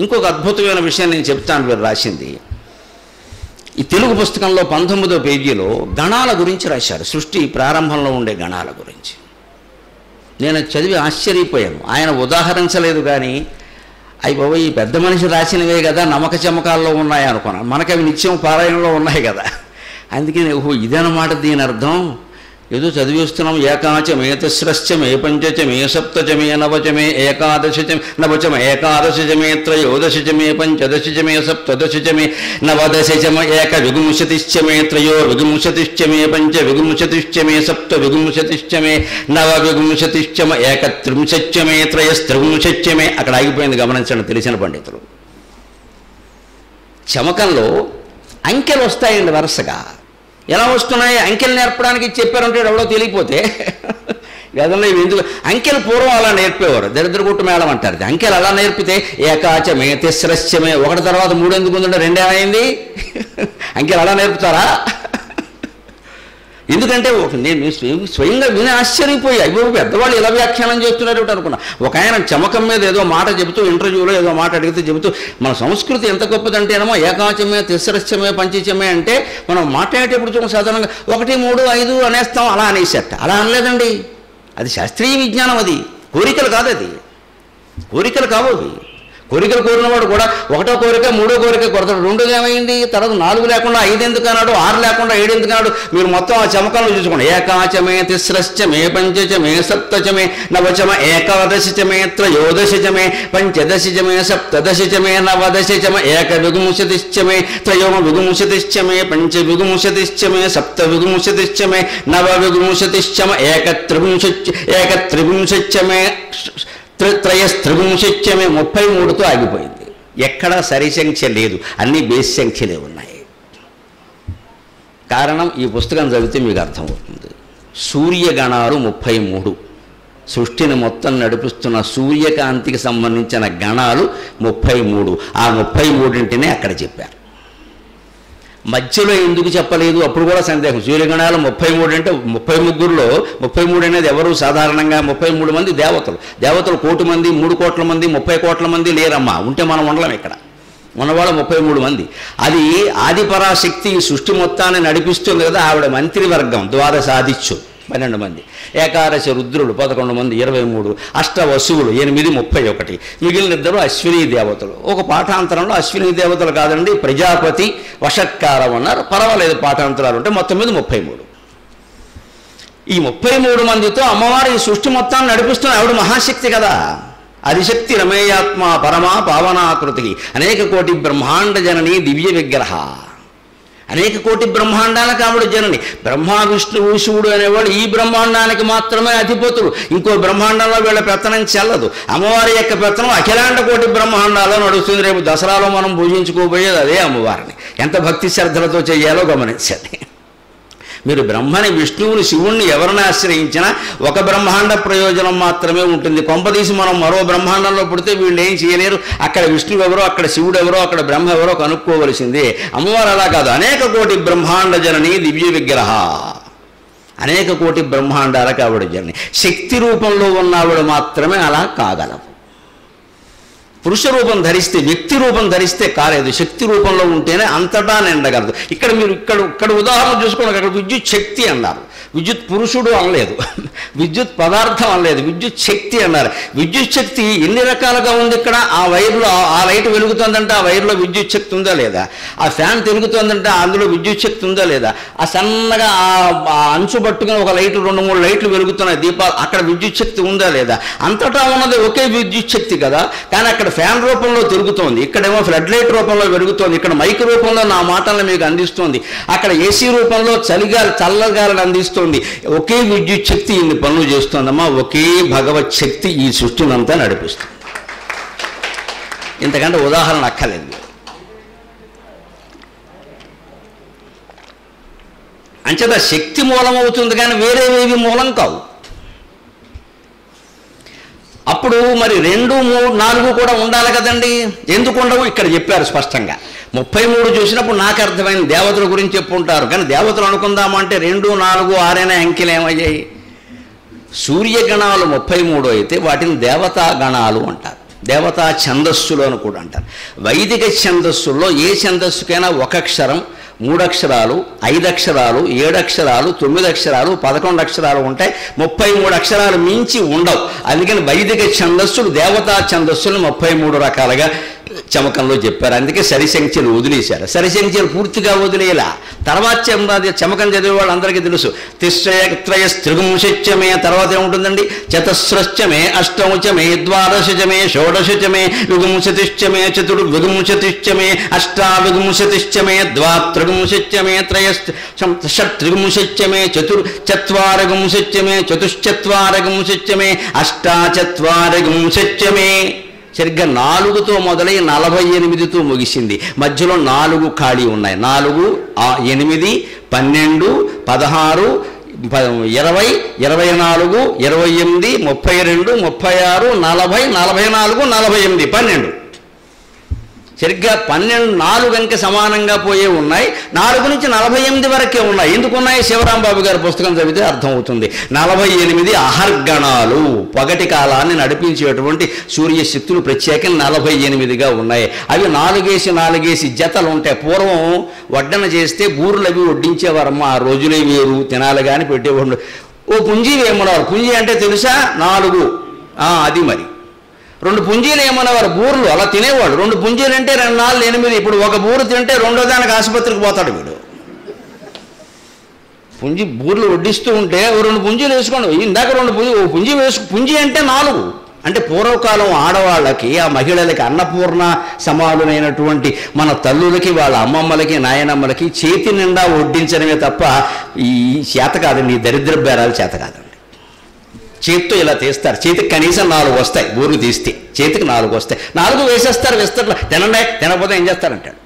ఇంకొక అద్భుతమైన విషయం నేను చెప్తాను వీరు రాసింది ఈ తెలుగు పుస్తకంలో పంతొమ్మిదో పేజీలో గణాల గురించి రాశారు సృష్టి ప్రారంభంలో ఉండే గణాల గురించి నేను అది చదివి ఆశ్చర్యపోయాను ఆయన ఉదాహరించలేదు కానీ అవి బాబు ఈ పెద్ద మనిషి రాసినవే కదా నమ్మక చమకాల్లో ఉన్నాయి అనుకున్నాను మనకి అవి నిత్యం పారాయణలో ఉన్నాయి కదా అందుకే నేను, ఓహో ఇదన్నమాట దీని అర్థం ఏదో చదివిస్తున్నాం ఏకాచమే తిస్రశ్చమే పంచచమే సప్తచమే నవచమే ఏకాదశచమే నవచమ ఏకాదశచమే త్రయోదశచమే పంచదశచమే సప్తదశచమే నవదశచమ ఏక విగుంశతిశ్చమే త్రయో విగుంశతిశ్చమే పంచ విగుంశతిశ్చమే సప్త విగుంశతిశ్చమే నవ విగుంశతిశ్చమ ఏక త్రింశత్యమే త్రయస్త్రింశత్యమే అక్కడ ఆగిపోయింది గమనించండి తెలిసిన పండితులు చమకంలో అంకెలు వస్తాయండి వరుసగా ఎలా వస్తున్నాయి అంకెలు నేర్పడానికి చెప్పారంటే ఎవడో తెలియపోతే వేదంలో ఇవి ఎందుకు అంకెలు పూర్వం అలా నేర్పేవారు దరిద్ర గుట్టు మేళం అంటారు అంకెలు అలా నేర్పితే ఏకాచమే తిస్రస్యమే ఒకటి తర్వాత మూడు ఎందుకు ఉందంటే రెండేమైంది అంకెలు అలా నేర్పుతారా ఎందుకంటే ఒక నేను స్వయం- స్వయంగా విని ఆశ్చర్యపోయి అయ్యో పెద్దవాళ్ళు ఎలా వ్యాఖ్యానం చేస్తున్నారు ఏమిటి అనుకున్నా ఒక ఆయన చమకం మీద ఏదో మాట చెబుతూ ఇంటర్వ్యూలో ఏదో మాట అడిగితే చెబుతూ మన సంస్కృతి ఎంత గొప్పదంటేనేమో ఏకాచమే తిస్రస్యమే పంచచమే అంటే మనం మాట్లాడేటప్పుడు చూడండి సాధారణంగా ఒకటి మూడు ఐదు అనేస్తాం అలా అనేసట అలా అనలేదండి అది శాస్త్రీయ విజ్ఞానం అది కోరికలు కాదు అది కోరికలు కావు అవి కోరికలు కోరినవాడు కూడా ఒకటో కోరిక మూడో కోరిక కొడతాడు రెండోది ఏమైంది తర్వాత నాలుగు లేకుండా ఐదు ఎందుకు అన్నాడు ఆరు లేకుండా ఏడు ఎందుకు అన్నాడు మీరు మొత్తం ఆ చమకాలను చూసుకోండి ఏకాచమే తిస్రశ్చమే పంచచమే సప్తచమే నవచమ ఏకాదశచమే త్రయోదశచమే పంచదశచమే సప్తదశచమే నవదశచమ ఏక విగుంశతిశ్చమే త్రయోమ విగుంశతిశ్చమే పంచ విగుంశతిశ్చమే సప్త విగుంశతిశ్చమే నవ విగుంశతిశ్చమ ఏక త్రివింశ ఏక త్రివింశత్యమే త్రి- త్రయస్త్రివింశత్యమే ముప్పై మూడుతో ఆగిపోయింది ఎక్కడా సరి సంఖ్య లేదు అన్ని బేస్ సంఖ్యలే ఉన్నాయి కారణం ఈ పుస్తకం చదివితే మీకు అర్థమవుతుంది సూర్యగణాలు ముప్పై మూడు సృష్టిని మొత్తం నడిపిస్తున్న సూర్యకాంతికి సంబంధించిన గణాలు ముప్పై మూడు ఆ ముప్పై మూడింటినే అక్కడ చెప్పారు మధ్యలో ఎందుకు చెప్పలేదు అప్పుడు కూడా సందేహం సూర్యగణాలు ముప్పై మూడు అంటే ముప్పై ముగ్గురులో ముప్పై మూడు అనేది ఎవరు సాధారణంగా ముప్పై మూడు మంది దేవతలు దేవతలు కోటి మంది మూడు కోట్ల మంది ముప్పై కోట్ల మంది లేరమ్మా ఉంటే మనం ఉండలేం ఇక్కడ ఉన్నవాళ్ళు ముప్పై మూడు మంది అది ఆదిపరాశక్తి ఈ సృష్టి మొత్తాన్ని నడిపిస్తుంది కదా ఆవిడ మంత్రివర్గం ద్వాదశాదిత్యు పన్నెండు మంది ఏకాదశ రుద్రులు పదకొండు మంది ఇరవై మూడు అష్ట వసువులు ఎనిమిది ముప్పై ఒకటి మిగిలిన ఇద్దరు అశ్విని దేవతలు ఒక పాఠాంతరంలో అశ్విని దేవతలు కాదండి ప్రజాపతి వషట్కారం అన్నారు పర్వాలేదు పాఠాంతరాలు ఉంటే మొత్తం మీద ముప్పై మూడు ఈ ముప్పై మూడు మందితో అమ్మవారు ఈ సృష్టి మొత్తాన్ని నడిపిస్తున్న ఆవిడ మహాశక్తి కదా అధిశక్తి రమేయాత్మ పరమా పావనాకృతి అనేక కోటి బ్రహ్మాండ జనని దివ్య విగ్రహ అనేక కోటి బ్రహ్మాండాలకు ఆవిడ జనని బ్రహ్మ విష్ణువు శివుడు అనేవాడు ఈ బ్రహ్మాండానికి మాత్రమే అధిపతులు ఇంకో బ్రహ్మాండంలో వీళ్ళ పెత్తనం చెల్లదు అమ్మవారి యొక్క పెత్తనం అఖిలాండ కోటి బ్రహ్మాండాల్లో నడుస్తుంది రేపు దసరాలో మనం పూజించుకోబోయేది అదే అమ్మవారిని ఎంత భక్తి శ్రద్ధలతో చేయాలో గమనించండి మీరు బ్రహ్మని విష్ణువుని శివుణ్ణి ఎవరిని ఆశ్రయించినా ఒక బ్రహ్మాండ ప్రయోజనం మాత్రమే ఉంటుంది కొంపదీసి మనం మరో బ్రహ్మాండంలో పుడితే వీళ్ళు ఏం చేయలేరు అక్కడ విష్ణువు ఎవరో అక్కడ శివుడు ఎవరో అక్కడ బ్రహ్మ ఎవరో కనుక్కోవలసిందే అమ్మవారు అలా కాదు అనేక కోటి బ్రహ్మాండ జనని దివ్య విగ్రహ అనేక కోటి బ్రహ్మాండాలకు ఆవిడ జనని శక్తి రూపంలో ఉన్న ఆవిడ మాత్రమే అలా కాగలవు పురుష రూపం ధరిస్తే వ్యక్తి రూపం ధరిస్తే కాలేదు శక్తి రూపంలో ఉంటేనే అంతటా నిండగలదు ఇక్కడ మీరు ఇక్కడ ఇక్కడ ఉదాహరణ చూసుకోండి అక్కడ విద్యుత్ శక్తి అన్నారు విద్యుత్ పురుషుడు అనలేదు విద్యుత్ పదార్థం అనలేదు విద్యుత్ శక్తి అన్నారు విద్యుత్ శక్తి ఎన్ని రకాలుగా ఉంది ఇక్కడ ఆ వైర్లో ఆ లైట్ వెలుగుతుందంటే ఆ వైర్లో విద్యుత్ శక్తి ఉందా లేదా ఆ ఫ్యాన్ తిరుగుతుందంటే అందులో విద్యుత్ శక్తి ఉందా లేదా ఆ సన్నగా ఆ ఆ అంచు పట్టుకుని ఒక లైట్ రెండు మూడు లైట్లు వెలుగుతున్నాయి దీపాలు అక్కడ విద్యుత్ శక్తి ఉందా లేదా అంతటా ఉన్నది ఒకే విద్యుత్ శక్తి కదా కానీ అక్కడ ఫ్యాన్ రూపంలో తిరుగుతోంది ఇక్కడేమో ఫ్లడ్ లైట్ రూపంలో వెలుగుతోంది ఇక్కడ మైక్ రూపంలో నా మాటలను మీకు అందిస్తోంది అక్కడ ఏసీ రూపంలో చలిగాలి చల్లగాలిని అందిస్తోంది ఒకే విద్యుత్ శక్తి ఇన్ని పనులు చేస్తోందమ్మా ఒకే భగవత్ శక్తి ఈ సృష్టినంతా నడిపిస్తుంది ఇంతకంటే ఉదాహరణ అక్కర్లేదు అంచేత శక్తి మూలం అవుతుంది కానీ వేరేవేవి మూలం కావు అప్పుడు మరి రెండు మూడు నాలుగు కూడా ఉండాలి కదండి ఎందుకు ఉండవు ఇక్కడ చెప్పారు స్పష్టంగా ముప్పై మూడు చూసినప్పుడు నాకు అర్థమైంది దేవతల గురించి చెప్పుంటారు కానీ దేవతలు అనుకుందామంటే రెండు నాలుగు ఆరైన అంకెలు ఏమయ్యాయి సూర్యగణాలు ముప్పై మూడు అయితే వాటిని దేవతా గణాలు అంటారు దేవతా ఛందస్సులు అని కూడా అంటారు వైదిక ఛందస్సుల్లో ఏ ఛందస్సుకైనా ఒక అక్షరం మూడు అక్షరాలు ఐదు అక్షరాలు ఏడు అక్షరాలు తొమ్మిది అక్షరాలు పదకొండు అక్షరాలు ఉంటాయి ముప్పై మూడు అక్షరాలు మించి ఉండవు అందుకని వైదిక ఛందస్సులు దేవతా ఛందస్సులు ముప్పై మూడు రకాలుగా చమకంలో చెప్పారు అందుకే సరిసంఖ్యలు వదిలేశారు సరిసంఖ్యలు పూర్తిగా వదిలేలా తర్వాత చెమ- చమకం చదివే వాళ్ళందరికీ తెలుసు తిశ్రయత్రయ త్రిగుంశత్యమే తర్వాత ఏముంటుందండి చతస్రశ్చమే అష్టముచమే ద్వాదశచమే షోడశచమే విగుంశతిశ్చమే చతుర్ విగుంశతిశ్చమే అష్టావిగుంశతిశ్చమే ద్వాత్రిగుంశత్యమే త్రయశ్చ షట్ త్రిగుంశత్యమే చతుర్ చత్వారగుంశత్యమే చతుశ్చత్వారగుంశత్యమే అష్టాచత్వారగుంశత్యమే సరిగ్గా నాలుగుతో మొదలై నలభై ఎనిమిదితో ముగిసింది మధ్యలో నాలుగు ఖాళీ ఉన్నాయి నాలుగు ఆ, ఎనిమిది పన్నెండు పదహారు ప- ఇరవై ఇరవై నాలుగు ఇరవై ఎనిమిది ముప్పై రెండు ముప్పై ఆరు నలభై నలభై నాలుగు నలభై ఎనిమిది పన్నెండు సరిగ్గా పన్నెండు నాలుగు అంకె సమానంగా పోయే ఉన్నాయి నాలుగు నుంచి నలభై ఎనిమిది వరకే ఉన్నాయి ఎందుకు ఉన్నాయి శివరాం బాబు గారి పుస్తకం చదివితే అర్థమవుతుంది నలభై ఎనిమిది అహర్గణాలు పగటి కాలాన్ని నడిపించేటువంటి సూర్యశక్తులు ప్రత్యేకంగా నలభై ఎనిమిదిగా ఉన్నాయి అవి నాలుగేసి నాలుగేసి జతలు ఉంటాయి పూర్వం వడ్డన చేస్తే బూరులు అవి వడ్డించేవారమ్మ ఆ రోజులే వేరు తినాలి కానీ పెట్టేవాడు ఓ పుంజీ వేయమన్నారు పుంజీ అంటే తెలుసా నాలుగు ఆ, అది మరి రెండు పుంజీలు ఏమనేవారు బూర్లు అలా తినేవాడు రెండు పుంజీలు అంటే రెండు నాలుగు ఎనిమిది ఇప్పుడు ఒక బూరు తింటే రెండో దానికి ఆసుపత్రికి పోతాడు వీడు పుంజి బూర్లు వడ్డిస్తూ ఉంటే ఓ రెండు పుంజీలు వేసుకోండి ఇందాక రెండు పుంజి ఓ పుంజి వేసు పుంజి అంటే నాలుగు అంటే పూర్వకాలం ఆడవాళ్ళకి ఆ మహిళలకి అన్నపూర్ణ సమానులైనటువంటి మన తల్లులకి వాళ్ళ అమ్మమ్మలకి నాయనమ్మలకి చేతి నిండా వడ్డించడమే తప్ప ఈ చేత కాదండి ఈ దరిద్ర బేరాలు చేత కాదండి చేతితో ఇలా తీస్తారు చేతికి కనీసం నాలుగు వస్తాయి బూర్లు తీస్తే చేతికి నాలుగు వస్తాయి నాలుగు వేసేస్తారు వేస్తారు తినండి తినకపోతే ఏం చేస్తారంటాడు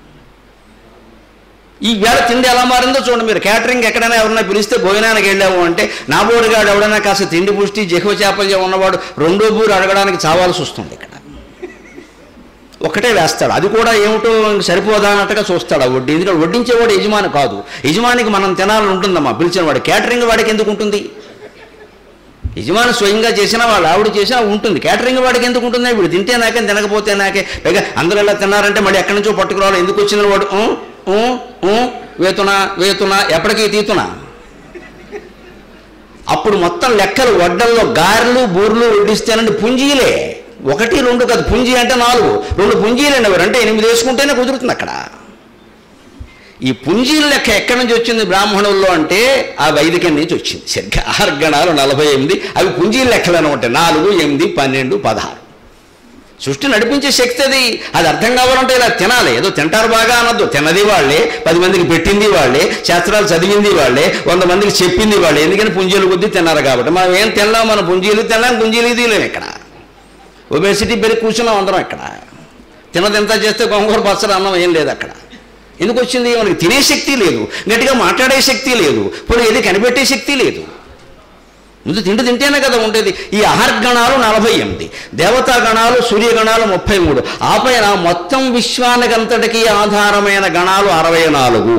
ఈ వేళ తిండి ఎలా మారిందో చూడండి మీరు క్యాటరింగ్ ఎక్కడైనా ఎవరైనా పిలిస్తే భోజనానికి వెళ్ళాము అంటే నా బోడిగాడు ఎవడైనా కాస్త తిండి పుష్టి జహ్వ చేపల్యం ఉన్నవాడు రెండో బూరు అడగడానికి చావాల్సి వస్తుంది ఇక్కడ ఒకటే వేస్తాడు అది కూడా ఏమిటో ఇంక సరిపోదా అన్నట్టుగా చూస్తాడు ఆ వడ్డీ ఎందుకంటే వడ్డించేవాడు యజమాని కాదు యజమానికి మనం తినాలని ఉంటుందమ్మా పిలిచిన వాడు క్యాటరింగ్ వాడికి ఎందుకు ఉంటుంది యజమాని స్వయంగా చేసినా వాళ్ళు ఆవిడ చేసినా ఉంటుంది క్యాటరింగ్ వాడికి ఎందుకు ఉంటుంది వీడు తింటే నాకే తినకపోతే నాకే పైగా అందరూ ఎలా తిన్నారంటే మళ్ళీ ఎక్కడి నుంచో పట్టుకురావాలి ఎందుకు వచ్చిన వాడు ఊ, ఊ, ఊ, వేతునా వేతునా ఎప్పటికీ తీతునా అప్పుడు మొత్తం లెక్కలు వడ్డల్లో గారెలు బూర్లు వడ్డిస్తేనండి పుంజీలే ఒకటి రెండు కాదు పుంజీ అంటే నాలుగు రెండు పుంజీలండి ఎవరు అంటే ఎనిమిది వేసుకుంటేనే కుదురుతుంది అక్కడ ఈ పుంజీల లెక్క ఎక్కడి నుంచి వచ్చింది బ్రాహ్మణుల్లో అంటే ఆ వైదికం నుంచి వచ్చింది సరిగ్గా ఆర్గణాలు నలభై ఎనిమిది అవి పుంజీల లెక్కలు అనమాట నాలుగు ఎనిమిది పన్నెండు పదహారు సృష్టి నడిపించే శక్తి అది అది అర్థం కావాలంటే ఇలా తినాలి ఏదో తింటారు బాగా అనొద్దు తినది వాళ్ళే పది మందికి పెట్టింది వాళ్ళే శాస్త్రాలు చదివింది వాళ్ళే వంద మందికి చెప్పింది వాళ్ళే ఎందుకని పుంజీలు కొద్దీ తిన్నారు కాబట్టి మనం ఏం తినలేం మనం పుంజీలు తినలేం పుంజీలు తీయలేము ఇక్కడ ఒబేసిటీ పెరిగి కూర్చున్నాం అందరం ఇక్కడ తినది ఎంత చేస్తే గొంగూర పచ్చడి అన్నం ఏం లేదు అక్కడ ఎందుకు వచ్చింది మనకి తినే శక్తి లేదు గట్టిగా మాట్లాడే శక్తి లేదు ఇప్పుడు ఏది కనిపెట్టే శక్తి లేదు ముందు తిండి తింటేనే కదా ఉండేది ఈ అహర్గణాలు నలభై ఎనిమిది దేవతా గణాలు సూర్యగణాలు ముప్పై మూడు ఆ పైన మొత్తం విశ్వానికంతటికీ ఆధారమైన గణాలు అరవై నాలుగు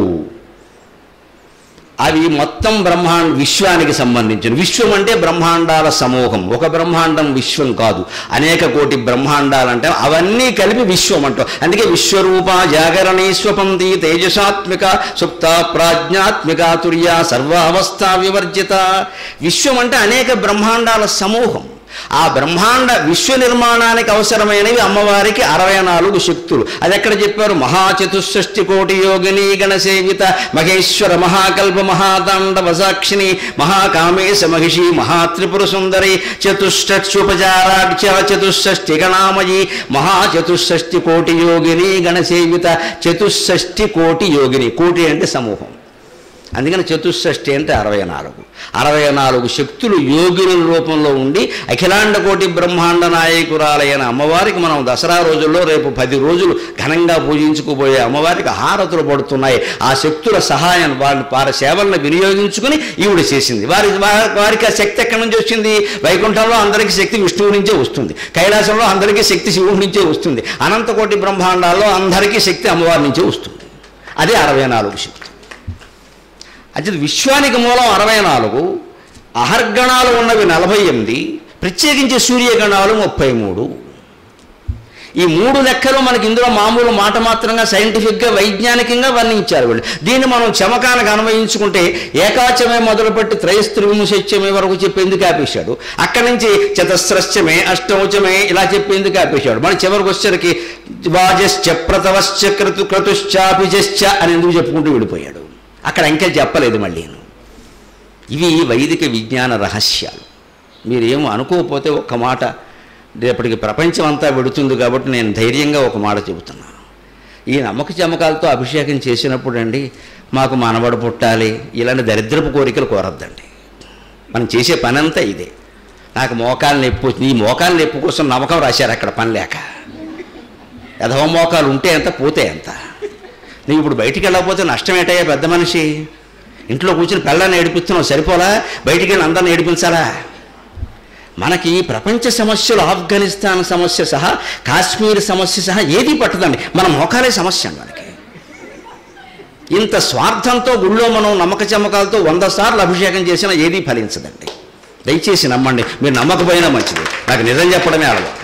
అవి మొత్తం బ్రహ్మాండ విశ్వానికి సంబంధించిన విశ్వం అంటే బ్రహ్మాండాల సమూహం ఒక బ్రహ్మాండం విశ్వం కాదు అనేక కోటి బ్రహ్మాండాలంటే అవన్నీ కలిపి విశ్వం అంటాం అందుకే విశ్వరూప జాగరణీ స్వపంతి తేజసాత్మిక సుప్త ప్రాజ్ఞాత్మిక తుర్య సర్వావస్థ వివర్జిత విశ్వం అంటే అనేక బ్రహ్మాండాల సమూహం ఆ బ్రహ్మాండ విశ్వ నిర్మాణానికి అవసరమైనవి అమ్మవారికి అరవై నాలుగు శక్తులు అది ఎక్కడ చెప్పారు మహాచతుషష్టి కోటి యోగిని గణసేవిత మహేశ్వర మహాకల్ప మహాతాండవ సాక్షిని మహాకామేశ మహిషి మహాత్రిపుర సుందరి చతుష్షుపచారాక్ష చతుషష్టి గణామయి మహాచతుషష్టి కోటి యోగిని గణసేవిత చతుషష్టి కోటి యోగిని కోటి అంటే సమూహం అందుకని చతుషష్టి అంటే అరవై నాలుగు అరవై నాలుగు శక్తులు యోగినుల రూపంలో ఉండి అఖిలాండ కోటి బ్రహ్మాండ నాయకురాలైన అమ్మవారికి మనం దసరా రోజుల్లో రేపు పది రోజులు ఘనంగా పూజించుకుపోయే అమ్మవారికి హారతులు పడుతున్నాయి ఆ శక్తుల సహాయం వారి వారి సేవలను వినియోగించుకుని ఈవిడ చేసింది వారి వా- వారికి ఆ శక్తి ఎక్కడి నుంచి వచ్చింది వైకుంఠంలో అందరికీ శక్తి విష్ణువు నుంచే వస్తుంది కైలాసంలో అందరికీ శక్తి శివుడి నుంచే వస్తుంది అనంతకోటి బ్రహ్మాండాల్లో అందరికీ శక్తి అమ్మవారి నుంచే వస్తుంది అదే అరవై నాలుగు శక్తి అయితే విశ్వానికి మూలం అరవై నాలుగు అహర్గణాలు ఉన్నవి నలభై ఎనిమిది ప్రత్యేకించి సూర్యగణాలు ముప్పై మూడు ఈ మూడు లెక్కలు మనకి ఇందులో మామూలు మాట మాత్రంగా సైంటిఫిక్గా వైజ్ఞానికంగా వర్ణించారు వీళ్ళు దీన్ని మనం చమకానికి అన్వయించుకుంటే ఏకాచమే మొదలుపెట్టి త్రయస్త్రివింశత్యమే వరకు చెప్పేందుకు ఆపేశాడు అక్కడి నుంచి చతస్రశ్చమే అష్టౌచమే ఇలా చెప్పేందుకు ఆపేశాడు మన చివరికి వచ్చరికి వాజశ్చ ప్రతవశ్చ క్రతు క్రతుశ్చాపిజశ్చ అని ఎందుకు చెప్పుకుంటూ వెళ్ళిపోయాడు అక్కడ ఇంకా చెప్పలేదు మళ్ళీ ఇవి వైదిక విజ్ఞాన రహస్యాలు మీరేమో అనుకోకపోతే ఒక్క మాట రేపటికి ప్రపంచం అంతా వెడుతుంది కాబట్టి నేను ధైర్యంగా ఒక మాట చెబుతున్నాను ఈ నమ్మక చమకాలతో అభిషేకం చేసినప్పుడు అండి మాకు మనవడు పుట్టాలి ఇలాంటి దరిద్రపు కోరికలు కోరద్దండి మనం చేసే పని అంతా ఇదే నాకు మోకాలు నొప్పి వచ్చింది ఈ మోకాలు నొప్పి కోసం నమ్మకం రాశారు అక్కడ పని లేక ఎదవ మోకాలు ఉంటే ఎంత పోతే ఎంత నీవు ఇప్పుడు బయటికి వెళ్ళకపోతే నష్టం ఏంటయ్యా పెద్ద మనిషి ఇంట్లో కూర్చుని పిల్లల్ని ఏడిపిస్తున్నావు సరిపోలా బయటికి వెళ్ళి అందరిని ఏడిపించాలా మనకి ప్రపంచ సమస్యలు ఆఫ్ఘనిస్తాన్ సమస్య సహా కాశ్మీర్ సమస్య సహా ఏది పట్టదండి మన మోకాలే సమస్య అండి మనకి ఇంత స్వార్థంతో గుళ్ళో మనం నమ్మక చమ్మకాలతో వంద సార్లు అభిషేకం చేసినా ఏదీ ఫలించదండి దయచేసి నమ్మండి మీరు నమ్మకపోయినా మంచిది నాకు నిజం చెప్పడమే అలవాటు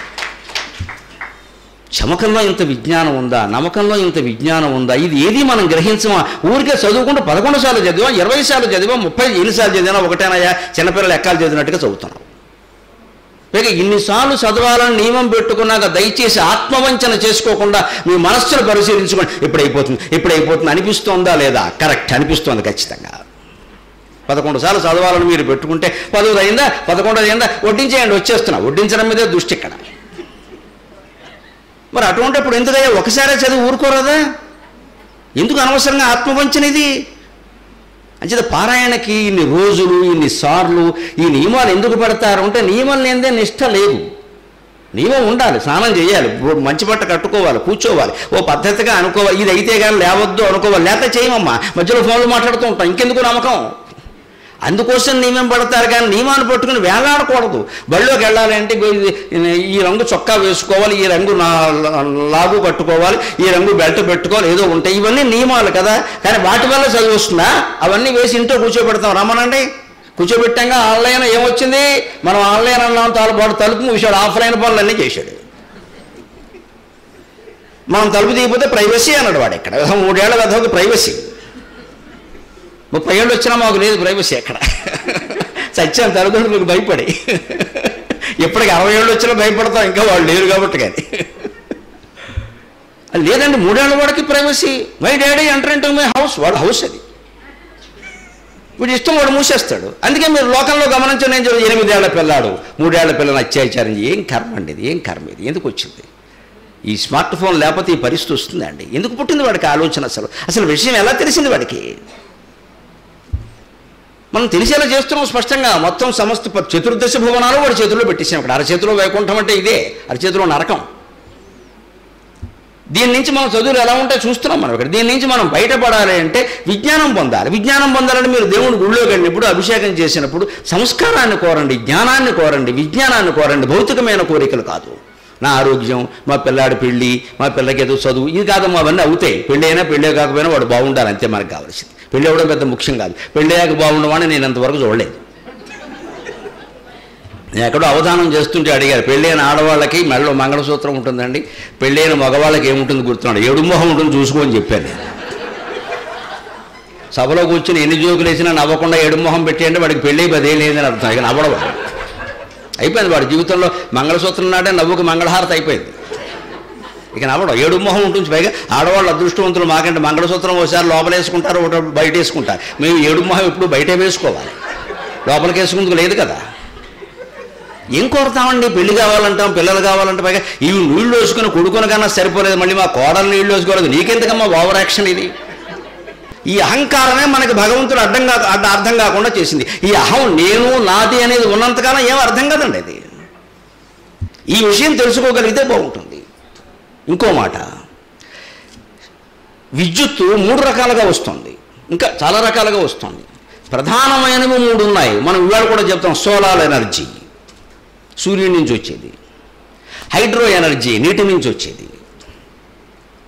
చమకంలో ఇంత విజ్ఞానం ఉందా నమ్మకంలో ఇంత విజ్ఞానం ఉందా ఇది ఏది మనం గ్రహించమా ఊరికే చదువుకుంటూ పదకొండు సార్లు చదివా ఇరవై సార్లు చదివా ముప్పై ఎన్నిసార్లు చదివినా ఒకటేనయ్యా చిన్నపిల్లలు ఎక్కాలు చదివినట్టుగా చదువుతున్నాం పైగా ఇన్నిసార్లు చదవాలని నియమం పెట్టుకున్నాక దయచేసి ఆత్మవంచన చేసుకోకుండా మీ మనస్సును పరిశీలించుకోండి ఇప్పుడు అయిపోతుంది ఇప్పుడు అయిపోతుంది అనిపిస్తోందా లేదా కరెక్ట్ అనిపిస్తోంది ఖచ్చితంగా పదకొండు సార్లు చదవాలని మీరు పెట్టుకుంటే పదవుది అయిందా పదకొండోది అయిందా వడ్డించేయండి వచ్చేస్తున్నా వడ్డించడం మీదే దృష్టి ఇక్కడ మరి అటువంటిప్పుడు ఎందుకయ్యా ఒకసారే చదివి ఊరుకోరాదా ఎందుకు అనవసరంగా ఆత్మవంచన ఇది అంచేత పారాయణకి ఇన్ని రోజులు ఇన్ని సార్లు ఈ నియమాలు ఎందుకు పెడతారు అంటే నియమం లేదే నిష్ట లేదు నియమం ఉండాలి స్నానం చేయాలి ఓ మంచి బట్ట కట్టుకోవాలి కూర్చోవాలి ఓ పద్ధతిగా అనుకోవాలి ఇది అయితే కానీ లేవద్దు అనుకోవాలి లేకపోతే చేయమమ్మా మధ్యలో ఫోన్లు మాట్లాడుతూ ఉంటాం ఇంకెందుకు నమ్మకం అందుకోసం నియమం పడతారు కానీ నియమాన్ని పట్టుకుని వేలాడకూడదు బళ్ళోకి వెళ్ళాలి అంటే ఇగో ఇది- ఈ రంగు చొక్కా వేసుకోవాలి ఈ రంగు నా లాగు కట్టుకోవాలి ఈ రంగు బెల్ట్ పెట్టుకోవాలి ఏదో ఉంటాయి ఇవన్నీ నియమాలు కదా కానీ వాటి వల్ల చదువు వస్తుందా అవన్నీ వేసి ఇంట్లో కూర్చోబెడతాం రమ్మనండి కూర్చోబెట్టాక ఆన్లైన్ ఏమొచ్చింది మనం ఆన్లైన్ అన్నాం తాలపాటు తలుపు మూసాడు ఆఫ్లైన్ పనులన్నీ చేశాడు మనం తలుపు తీయకపోతే ప్రైవసీ అన్నాడు వాడు ఇక్కడ మూడేళ్ల వెధవకి ప్రైవసీ ముప్పై ఏళ్ళు వచ్చినా మాకు లేదు ప్రైవసీ ఎక్కడ సత్యం తల్లిదండ్రులకు భయపడి ఎప్పటికి అరవై ఏళ్ళు వచ్చినా భయపడతాం ఇంకా వాళ్ళు లేరు కాబట్టి కానీ అది లేదండి మూడేళ్ల వాడికి privacy my daddy enter into my house వాడు హౌస్ అది వీడు ఇష్టం వాడు మూసేస్తాడు అందుకే మీరు లోకంలో గమనించండి ఏం జరుగుతుంది ఎనిమిదేళ్ల పిల్లాడు మూడేళ్ల పిల్లని అత్యాచారం చేయి. ఏం కర్మ అండి ఇది ఏం కర్మ ఇది ఎందుకు వచ్చింది ఈ స్మార్ట్ ఫోన్ లేకపోతే ఈ పరిస్థితి వస్తుందండి ఎందుకు పుట్టింది వాడికి ఆలోచన అసలు అసలు విషయం ఎలా తెలిసింది వాడికి మనం తెలిసేలా చేస్తున్నాం స్పష్టంగా మొత్తం సమస్త ప- చతుర్దశ భువనాలు వాడి చేతిలో పెట్టేసాం ఇక్కడ అరచేతిలో వైకుంఠం అంటే ఇదే అరచేతిలో నరకం దీని నుంచి మనం చదువులు ఎలా ఉంటే చూస్తున్నాం మనం ఇక్కడ దీని నుంచి మనం బయటపడాలి అంటే విజ్ఞానం పొందాలి విజ్ఞానం పొందాలంటే మీరు దేవుడి గుళ్ళోకి వెళ్ళినప్పుడు అభిషేకం చేసినప్పుడు సంస్కారాన్ని కోరండి జ్ఞానాన్ని కోరండి విజ్ఞానాన్ని కోరండి భౌతికమైన కోరికలు కాదు నా ఆరోగ్యం మా పిల్లాడి పెళ్ళి మా పిల్లకి ఏదో చదువు ఇది కాదమ్మా అవన్నీ అవుతాయి పెళ్ళి అయినా పెళ్ళే కాకపోయినా వాడు బాగుండాలి అంతే మనకు కావాల్సింది పెళ్ళి అవ్వడం పెద్ద ముఖ్యం కాదు పెళ్ళి అయ్యాక బాగుండమని నేను అంతవరకు చూడలేదు నేను ఎక్కడో అవధానం చేస్తుంటే అడిగారు పెళ్ళైన ఆడవాళ్ళకి మెడలో మంగళసూత్రం ఉంటుందండి పెళ్ళైన మగవాళ్ళకి ఏముంటుంది గుర్తున్నాడు ఏడు మొహం ఉంటుంది చూసుకోని చెప్పాను నేను సభలో కూర్చుని ఎన్ని జోకులు వేసినా నవ్వకుండా ఏడు మొహం పెట్టేయండి వాడికి పెళ్ళి పదే లేదని అర్థం ఇక నవ్వడం అయిపోయింది వాడి జీవితంలో మంగళసూత్రం నాడే నవ్వుకి మంగళహారత అయిపోయింది ఇక నవ్వడం ఏడు మొహం ఉంటుంది పైగా ఆడవాళ్ళు అదృష్టవంతులు మాకంటే మంగళసూత్రం ఒకసారి లోపల వేసుకుంటారు ఒకటి బయట వేసుకుంటారు మేము ఏడు మొహం ఎప్పుడు బయటే వేసుకోవాలి లోపలికి వేసుకుందుకు లేదు కదా ఏం కోరుతామండి పెళ్లి కావాలంటాం పిల్లలు కావాలంటే పైగా ఇవి నీళ్లు వేసుకుని కొడుకుని కన్నా సరిపోలేదు మళ్ళీ మా కోడలు నీళ్లు వేసుకోలేదు నీకెందుకమ్మా ఓవర్ యాక్షన్ ఇది ఈ అహంకారమే మనకి భగవంతుడు అడ్డం కా అడ్డ అర్థం కాకుండా చేసింది ఈ అహం నేను నాది అనేది ఉన్నంతకాలం ఏం అర్థం కదండి అది ఈ విషయం తెలుసుకోగలిగితే బాగుంటుంది ఇంకో మాట విద్యుత్తు మూడు రకాలుగా వస్తుంది ఇంకా చాలా రకాలుగా వస్తుంది ప్రధానమైనవి మూడు ఉన్నాయి మనం ఇవాళ కూడా చెప్తాం సోలార్ ఎనర్జీ సూర్యుడి నుంచి వచ్చేది హైడ్రో ఎనర్జీ నీటి నుంచి వచ్చేది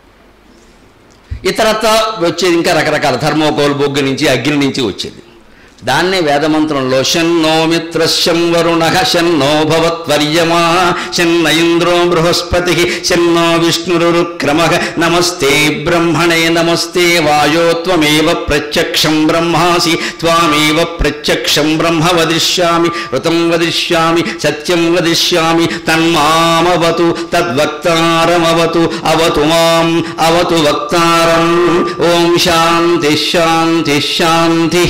ఇతరత్ర వచ్చేది ఇంకా రకరకాల థర్మోకోల్ బొగ్గు నుంచి అగ్ని నుంచి వచ్చేది దాన్నే వేదమంత్రంలో షన్నో మిత్రశం వరుణ షన్నో భవత్వర్యమా షన్న ఇంద్రో బృహస్పతి షన్నో విష్ణురుక్రమ నమస్తే బ్రహ్మణే నమస్తే వాయో త్వమేవ ప్రత్యక్షం బ్రహ్మాసి త్వామేవ ప్రత్యక్షం బ్రహ్మ వదిష్యామి ఋతం వదిష్యామి సత్యం వదిష్యామి తన్మామవతు తద్వక్తారమవతు అవతు మాం అవతు వక్తారం ఓం శాంతి శాంతి శాంతి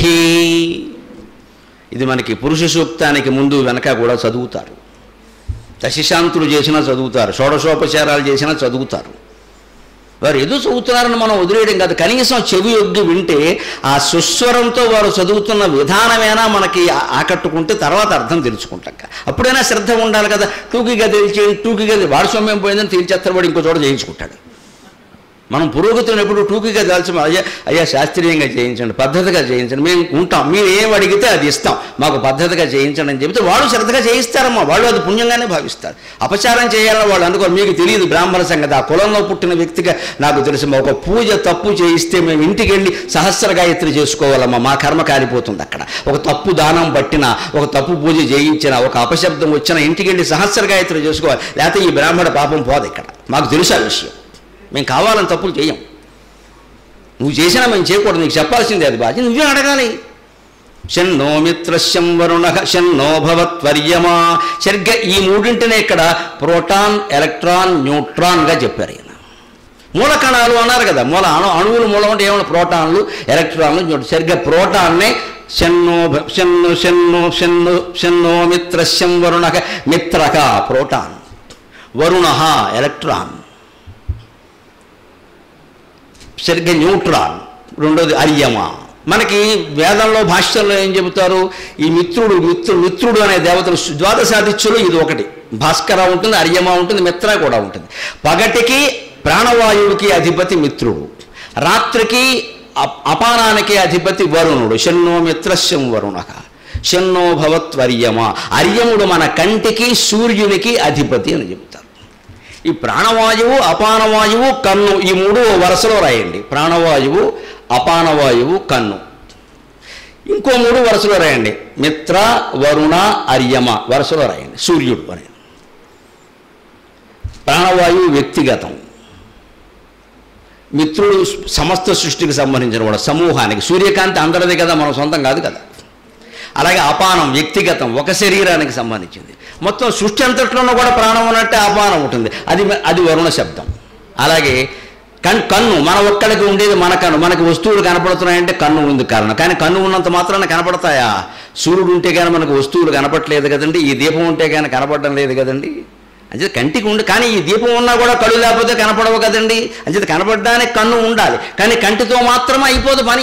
ఇది మనకి పురుష సూక్తానికి ముందు వెనక కూడా చదువుతారు దశశాంతులు చేసినా చదువుతారు షోడశోపచారాలు చేసినా చదువుతారు వారు ఏదో చదువుతున్నారని మనం వదిలేయడం కాదు కనీసం చెవి యొగ్గి వింటే ఆ సుస్వరంతో వారు చదువుతున్న విధానమైనా మనకి ఆ- ఆకట్టుకుంటే తర్వాత అర్థం తెలుసుకుంటాం అప్పుడైనా శ్రద్ధ ఉండాలి కదా టూకీగా తెలిచేయండి టూకీగా వాడు సొమ్మేం పోయిందని తెలిచేత్తరబడి ఇంకో చోట చేయించుకుంటాడు మనం పురోగతిని ఎప్పుడు టూకీగా దాల్చి అయ్యా అయ్యా శాస్త్రీయంగా చేయించండి పద్ధతిగా చేయించండి మేము ఉంటాం మీరు ఏం అడిగితే అది ఇస్తాం మాకు పద్ధతిగా చేయించండి అని చెబితే వాళ్ళు శ్రద్ధగా చేయిస్తారమ్మా వాళ్ళు అది పుణ్యంగానే భావిస్తారు అపచారం చేయాలని వాళ్ళు అనుకో మీకు తెలియదు బ్రాహ్మణ సంగతి ఆ కులంలో పుట్టిన వ్యక్తిగా నాకు తెలుసు ఒక పూజ తప్పు చేయిస్తే మేము ఇంటికి వెళ్ళి సహస్ర గాయత్రి చేసుకోవాలమ్మా మా కర్మ కాలిపోతుంది అక్కడ ఒక తప్పు దానం పట్టినా ఒక తప్పు పూజ చేయించినా ఒక అపశబ్దం వచ్చినా ఇంటికి వెళ్ళి సహస్ర గాయత్రి చేసుకోవాలి లేకపోతే ఈ బ్రాహ్మణ పాపం పోదు ఇక్కడ మాకు తెలుసు ఆ విషయం మేము కావాలని తప్పులు చేయం నువ్వు చేసినా మేము చేయకూడదు నీకు చెప్పాల్సిందే అది బాధ్యత నువ్వే అడగాలి షన్నో మిత్రశం వరుణ షన్నో భవత్వర్యమా సరిగ్గా ఈ మూడింటినే ఇక్కడ ప్రోటాన్ ఎలక్ట్రాన్ న్యూట్రాన్గా చెప్పారు ఈయన మూల కణాలు అన్నారు కదా మూల అణు అణువులు మూలం అంటే ఏమన్నా ప్రోటాన్లు ఎలక్ట్రాన్లు న్యూట్రాన్ సరిగ్గా ప్రోటాన్నే షన్నో భ- షన్ను షన్ను షన్ను షన్నో మిత్రశం వరుణ మిత్రక ప్రోటాన్ వరుణ ఎలక్ట్రాన్ సరిగ్గా న్యూట్రాన్ రెండోది అర్యమ మనకి వేదంలో భాష్యంలో ఏం చెబుతారు ఈ మిత్రుడు మిత్రుడు మిత్రుడు అనే దేవతలు ద్వాదశాదిత్యులు ఇది ఒకటి భాస్కర ఉంటుంది అర్యమ ఉంటుంది మిత్ర కూడా ఉంటుంది పగటికి ప్రాణవాయువుకి అధిపతి మిత్రుడు రాత్రికి అప్- అపానానికి అధిపతి వరుణుడు షన్నో మిత్రశం వరుణ షన్నో భవత్వర్యమ అర్యముడు మన కంటికి సూర్యునికి అధిపతి అని చెబుతారు ఈ ప్రాణవాయువు అపానవాయువు కన్ను ఈ మూడు వరుసలో రాయండి ప్రాణవాయువు అపానవాయువు కన్ను ఇంకో మూడు వరుసలో రాయండి మిత్ర వరుణ అర్యమ వరుసలో రాయండి సూర్యుడు అని ప్రాణవాయువు వ్యక్తిగతం మిత్రుడు సమస్త సృష్టికి సంబంధించిన కూడా సమూహానికి సూర్యకాంతి అందరిది కదా మన సొంతం కాదు కదా అలాగే అపానం వ్యక్తిగతం ఒక శరీరానికి సంబంధించింది మొత్తం సృష్టి అంతట్లోనూ కూడా ప్రాణం ఉన్నట్టే అపానం ఉంటుంది అది అది వరుణ శబ్దం అలాగే కన్ కన్ను మన ఒక్కడికి ఉండేది మన కన్ను మనకి వస్తువులు కనపడుతున్నాయంటే కన్ను ఉంది కారణం కానీ కన్ను ఉన్నంత మాత్రాన కనపడతాయా సూర్యుడు ఉంటే కానీ మనకు వస్తువులు కనపడలేదు కదండి ఈ దీపం ఉంటే కానీ కనపడడం లేదు కదండి అంచేత కంటికి ఉండి కానీ ఈ దీపం ఉన్నా కూడా కళ్ళు లేకపోతే కనపడవు కదండి అంచేత కనపడడానికి కన్ను ఉండాలి కానీ కంటితో మాత్రమే అయిపోదు పని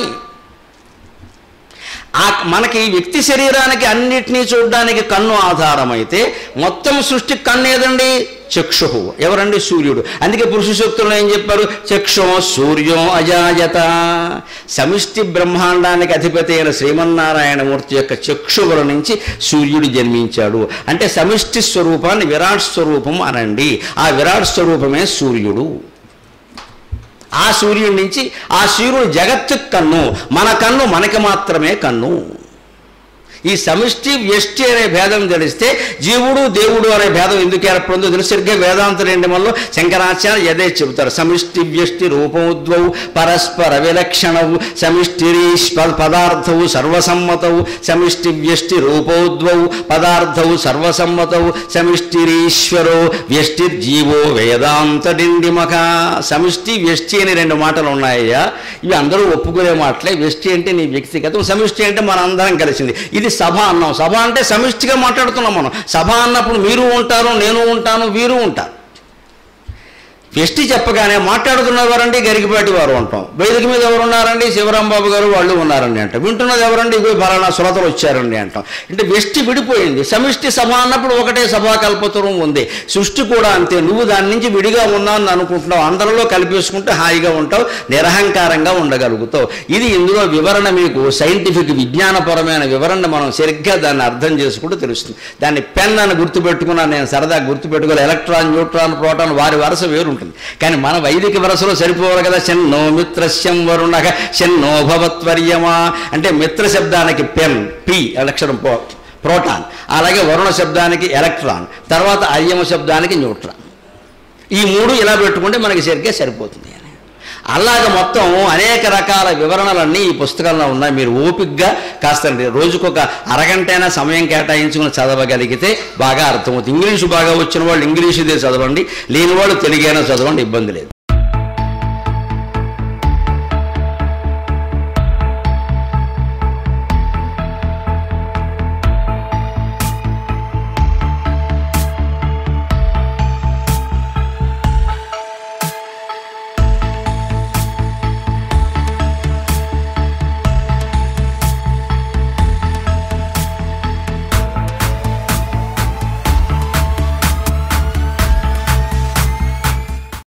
ఆ మనకి వ్యక్తి శరీరానికి అన్నిటినీ చూడడానికి కన్ను ఆధారమైతే మొత్తం సృష్టికి కన్ను ఏదండి చక్షు ఎవరండి సూర్యుడు అందుకే పురుష సూక్తుల్లో ఏం చెప్పారు చక్షో సూర్యో అజాయత సమిష్టి బ్రహ్మాండానికి అధిపతి అయిన శ్రీమన్నారాయణమూర్తి యొక్క చక్షువుల నుంచి సూర్యుడు జన్మించాడు అంటే సమిష్టి స్వరూపాన్ని విరాట్ స్వరూపం అనండి ఆ విరాట్ స్వరూపమే సూర్యుడు ఆ సూర్యుడి నుంచి ఆ సూర్యుడు జగత్తు కన్ను మన కన్ను మనకి మాత్రమే కన్ను ఈ సమిష్టి వ్యష్టి అనే భేదం తెలిస్తే జీవుడు దేవుడు అనే భేదం ఎందుకు ఏర్పడిందో తెలిసి సరిగ్గా వేదాంత రెండు మనలో శంకరాచార్య అదే చెబుతారు సమిష్టి వ్యష్టి రూపముద్వౌ పరస్పర విలక్షణవు సమిష్టిరీశ్వర పదార్థవు సర్వసమ్మతవు సమిష్టి వ్యష్టి రూపోద్వౌ పదార్థవు సర్వసమ్మతవు సమిష్టిరీశ్వరో వ్యష్టిర్జీవో వేదాంత డిండిమక సమిష్టి వ్యష్టి అని రెండు మాటలు ఉన్నాయ్యా ఇవి అందరూ ఒప్పుకునే మాటలే వ్యష్టి అంటే నీ వ్యక్తిగతం సమిష్టి అంటే మన అందరం కలిసింది ఇది సభ అన్నాం సభ అంటే సమిష్టిగా మాట్లాడుతున్నాం మనం సభ అన్నప్పుడు మీరు ఉంటారు నేను ఉంటాను వీరు ఉంటారు వ్యష్టి చెప్పగానే మాట్లాడుతున్నది ఎవరండి గరికిపాటి వారు అంటాం వేదిక మీద ఎవరు ఉన్నారండి శివరాంబాబు గారు వాళ్ళు ఉన్నారండి అంటాం వింటున్నది ఎవరండి ఇవి ఫలానా శ్రోతలు వచ్చారండి అంటాం అంటే వ్యష్టి విడిపోయింది సమిష్టి సభ అన్నప్పుడు ఒకటే సభా కల్పతరం ఉంది సృష్టి కూడా అంతే నువ్వు దాని నుంచి విడిగా ఉన్నావు అనుకుంటున్నావు అందరిలో కలిపేసుకుంటే హాయిగా ఉంటావు నిరహంకారంగా ఉండగలుగుతావు ఇది ఇందులో వివరణ మీకు సైంటిఫిక్ విజ్ఞానపరమైన వివరణ మనం సరిగ్గా దాన్ని అర్థం చేసుకుంటూ తెలుస్తుంది దాన్ని పెన్ అని గుర్తుపెట్టుకున్నాను నేను సరదా గుర్తుపెట్టుకోవాలి ఎలక్ట్రాన్ న్యూట్రాన్ ప్రోటాన్ వారి వరుస వేరుంటుంది ఉంటుంది కానీ మన వైదిక వరసలో సరిపోవాలి కదా శన్నో మిత్రస్యం వరుణ శన్నో భవత్వర్యమా అంటే మిత్ర శబ్దానికి పెన్ పి అక్షరం పో ప్రోటాన్ అలాగే వరుణ శబ్దానికి ఎలక్ట్రాన్ తర్వాత అర్యమ శబ్దానికి న్యూట్రాన్ ఈ మూడు ఇలా పెట్టుకుంటే మనకి సరిగ్గా సరిపోతుంది అని అలాగ మొత్తం అనేక రకాల వివరణలన్నీ ఈ పుస్తకంలో ఉన్నాయి మీరు ఓపిక్గా కాస్త రోజుకొక అరగంటైనా సమయం కేటాయించుకుని చదవగలిగితే బాగా అర్థమవుతుంది ఇంగ్లీషు బాగా వచ్చిన వాళ్ళు ఇంగ్లీషుదే చదవండి లేని వాళ్ళు తెలుగైనా చదవండి ఇబ్బంది లేదు